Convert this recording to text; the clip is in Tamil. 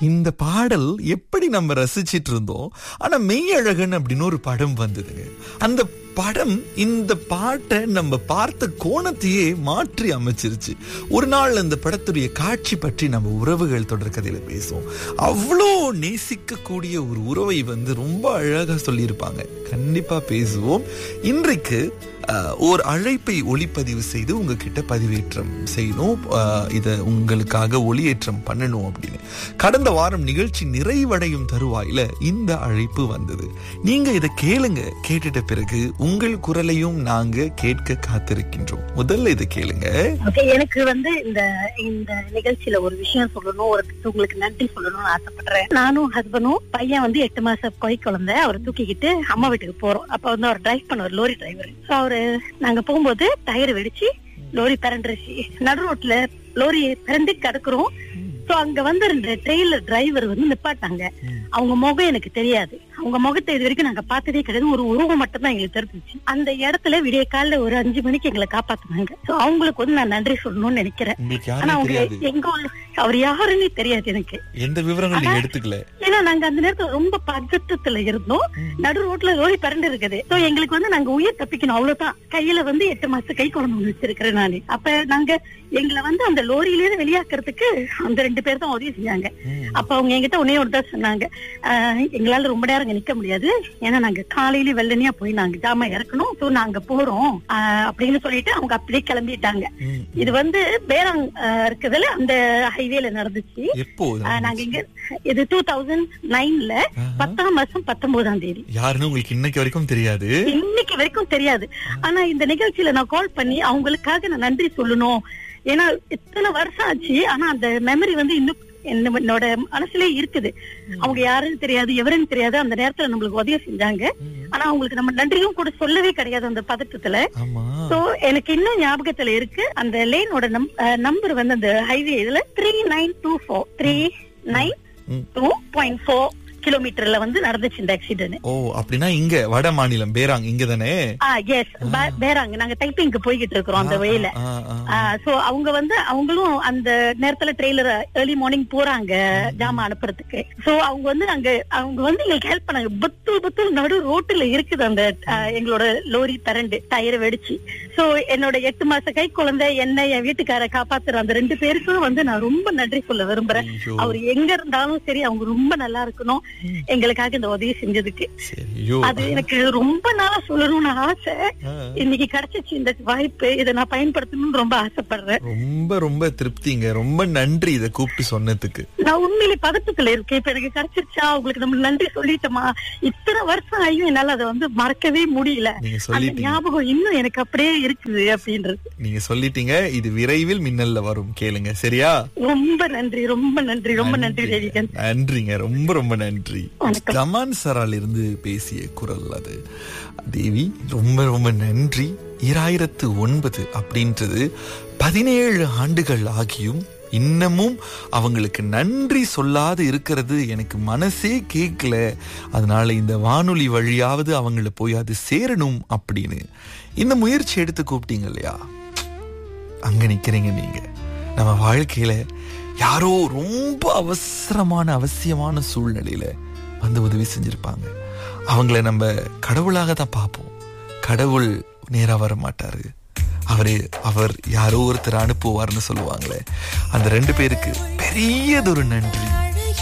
இந்த பாடல் எப்படி நம்ம ரசிச்சிட்டு இருந்தோம் ஆனா மெய்யழகன் அப்படின்னு ஒரு படம் வந்ததுங்க அந்த படம் இந்த பாட்டை நம்ம பார்த்த கோணத்தையே மாற்றி அமைச்சிருச்சு ஒரு நாள் அந்த படத்துடைய காட்சி பற்றி நம்ம உறவுகள் தொடர் கதையில பேசுவோம் அவ்வளோ நேசிக்கக்கூடிய ஒரு உறவை வந்து ரொம்ப அழகா சொல்லியிருப்பாங்க கண்டிப்பா பேசுவோம் இன்றைக்கு அஹ், ஓர் அழைப்பை ஒளிப்பதிவு செய்து உங்ககிட்ட பதிவேற்றம் செய்யணும் அஹ், இதை உங்களுக்காக ஒளியேற்றம் பண்ணணும் அப்படின்னு கடந்த வாரம் நிகழ்ச்சி நிறைவடையும் தருவாயில இந்த அழைப்பு வந்தது நீங்க இதை கேளுங்க கேட்டுட்ட பிறகு உங்கள் குரலையும் நாங்க கேட்க காத்திருக்கின்றோம் முதல்ல இதை கேளுங்க ஓகே எனக்கு வந்து இந்த இந்த நிகழ்ச்சியில ஒரு விஷயம் சொல்லணும் ஒரு உங்களுக்கு நன்றி சொல்லணும்னு ஆசைப்படுறேன் நானும் ஹஸ்பண்டும் பையன் வந்து எட்டு மாசம் கொய் குழந்தை அவரை தூக்கிக்கிட்டு அம்மா வீட்டுக்கு போறோம் அப்ப வந்து அவர் டிரைவ் பண்ணுவார் லோரி டிரைவர் ஸோ அவரு நாங்க போகும்போது டயர் வெடிச்சு லோரி பிறண்டுருச்சு நடு ரோட்ல லோரி பிறந்து கிடக்குறோம் சோ அங்க வந்து ரெண்டு ட்ரெயிலர் டிரைவர் வந்து நிப்பாட்டாங்க அவங்க முகம் எனக்கு தெரியாது அவங்க முகத்தை இது வரைக்கும் நாங்க பார்த்ததே கிடையாது ஒரு உருவம் மட்டும் தான் எங்களுக்கு தெரிஞ்சிச்சு அந்த இடத்துல விடிய காலைல ஒரு அஞ்சு மணிக்கு எங்களை காப்பாத்துனாங்க சோ அவங்களுக்கு வந்து நான் நன்றி சொல்லணும்னு நினைக்கிறேன் உங்களுக்கு ஆனா யாரும் அவங்க தெரியாது எங்க உள்ள- அவர் யாருன்னே தெரியாது எனக்கு எந்த விவரங்களும் நீங்க எடுத்துக்கல ஏன்னா நாங்க அந்த நேரத்துல ரொம்ப பதட்டத்துல இருந்தோம் நடு ரோட்ல லோரி பறந்து இருக்குது சோ எங்களுக்கு வந்து நாங்க உயிர் தப்பிக்கணும் அவ்வளவுதான் கையில வந்து எட்டு மாசம் கை குழந்தை ஒண்ணு வச்சிருக்கிறேன் நானு அப்ப நாங்க எங்களை வந்து அந்த லோரியில இருந்து வெளியாக்குறதுக்கு அந்த ரெண்டு பேர் தான் உதவி செஞ்சாங்க ம். அப்ப அவங்க என்கிட்ட ஒன்னே ஒரு தான் சொன்னாங்க ஆஹ், எங்களால ரொம்ப நேரம் இங்க நிக்க முடியாது ஏன்னா நாங்க காலையில வெள்ளனியா போய் நாங்க ஜாமா இறக்கணும் சோ நாங்க போறோம் ஆஹ், அப்படின்னு சொல்லிட்டு அவங்க அப்படியே கிளம்பிட்டாங்க ம். இது வந்து பேராங் ஆஹ், இருக்குதுல அந்த ஹைவேல நடந்துச்சு எப்போ ஆஹ், நாங்க இங்க இது டூ தௌசண்ட் நைன்ல ஆஹா. பத்தாம் மாசம் பத்தொன்பதாம் தேதி யாருன்னு உங்களுக்கு இன்னைக்கு வரைக்கும் தெரியாது இன்னைக்கு வரைக்கும் தெரியாது ஆனா இந்த நிகழ்ச்சியில நான் கால் பண்ணி அவங்களுக்காக நான் நன்றி சொல்லணும் ஏன்னா இத்தனை வருஷம் ஆச்சு ஆனா அந்த மெமரி வந்து இன்னும் என்ன- என்னோட மனசுலயே இருக்குது அவங்க யாருன்னு தெரியாது எவருன்னு தெரியாது அந்த நேரத்துல நம்மளுக்கு உதவி செஞ்சாங்க ஆனா அவங்களுக்கு நம்ம நன்றியும் கூட சொல்லவே கிடையாது அந்த பதட்டத்துல ஆமா சோ எனக்கு இன்னும் ஞாபகத்துல இருக்கு அந்த லேனோட நம்பர் வந்து அந்த ஹைவே இதுல three nine two four three nine hmm. Two point four கிலோமீட்டர்ல வந்து நடந்துச்சு இந்த ஆக்சிடென்ட் ஓ அப்படின்னா இங்க வட மாநிலம் பேராங் இங்க தானே ஆ எஸ் பேராங்க நாங்க டைப்பிங்க்கு போய்கிட்டு இருக்கிறோம் அந்த வழியில சோ அவங்க வந்து அவங்களும் அந்த நேரத்துல ட்ரெய்லர் ஏர்லி மார்னிங் போறாங்க ஜாமா அனுப்புறதுக்கு சோ அவங்க வந்து அங்க அவங்க வந்து எங்களுக்கு ஹெல்ப் பண்ணாங்க பத்து பத்து நடு ரோட்டுல இருக்குது அந்த ஆ, எங்களோட லோரி பரண்டு டயர் வெடிச்சு சோ என்னோட எட்டு மாச கை குழந்தை என்ன என் வீட்டுக்கார காப்பாத்துற அந்த ரெண்டு பேருக்கும் வந்து நான் ரொம்ப நன்றி சொல்ல விரும்புறேன் ஐயோ. அவர் எங்க இருந்தாலும் சரி அவங்க ரொம்ப நல்லா இருக்கணும் எங்களுக்காக இந்த உதவி செஞ்சதுக்கு சரி ஐயோ அது எனக்கு ரொம்ப நாளா சொல்லணும்னு ஆசை ஆ. இன்னைக்கு கிடைச்சிச்சு இந்த வாய்ப்பு இதை நான் பயன்படுத்தணும்னு ரொம்ப ஆசைப்படுறேன் ரொம்ப ரொம்ப திருப்திங்க ரொம்ப நன்றி இத கூப்பிட்டு சொன்னதுக்கு நான் உண்மையிலே பதட்டத்துல இருக்கேன் இப்ப எனக்கு கிடைச்சிருச்சா உங்களுக்கு நம்ம நன்றி சொல்லிட்டோமா இத்தனை வருஷம் ஆகியும் என்னால அதை வந்து மறக்கவே முடியல நீங்க அந்த சொல்லிட்டீங்க ஞாபகம் இன்னும் எனக்கு அப்படியே இருக்குது அப்படின்றது நீங்க சொல்லிட்டீங்க இது விரைவில் மின்னல்ல வரும் கேளுங்க சரியா ரொம்ப நன்றி ரொம்ப நன்றி ரொம்ப நன்றி தேவிகன் நன்றிங்க ரொம்ப ரொம்ப நன்றி வணக்கம். கமான் சரால் இருந்து பேசிய குரல் அது தேவி ரொம்ப ரொம்ப நன்றி இராயிரத்து ஒன்பது அப்படின்றது பதினேழு ஆண்டுகள் ஆகியும் இன்னமும் அவங்களுக்கு நன்றி சொல்லாது இருக்கிறது எனக்கு மனசே கேட்கல அதனால இந்த வானொலி வழியாவது அவங்கள போய் அது சேரணும் அப்படின்னு இந்த முயற்சி எடுத்து கூப்பிட்டீங்க இல்லையா அங்க நிக்கிறீங்க நீங்க நம்ம வாழ்க்கையில யாரோ ரொம்ப அவசரமான அவசியமான சூழ்நிலையில வந்து உதவி செஞ்சிருப்பாங்க அவங்கள நம்ம கடவுளாக தான் பார்ப்போம் கடவுள் நேரா வர மாட்டாரு அவரு அவர் யாரோ ஒருத்தர் அனுப்புவார்னு சொல்லுவாங்களே அந்த ரெண்டு பேருக்கு பெரியதொரு நன்றி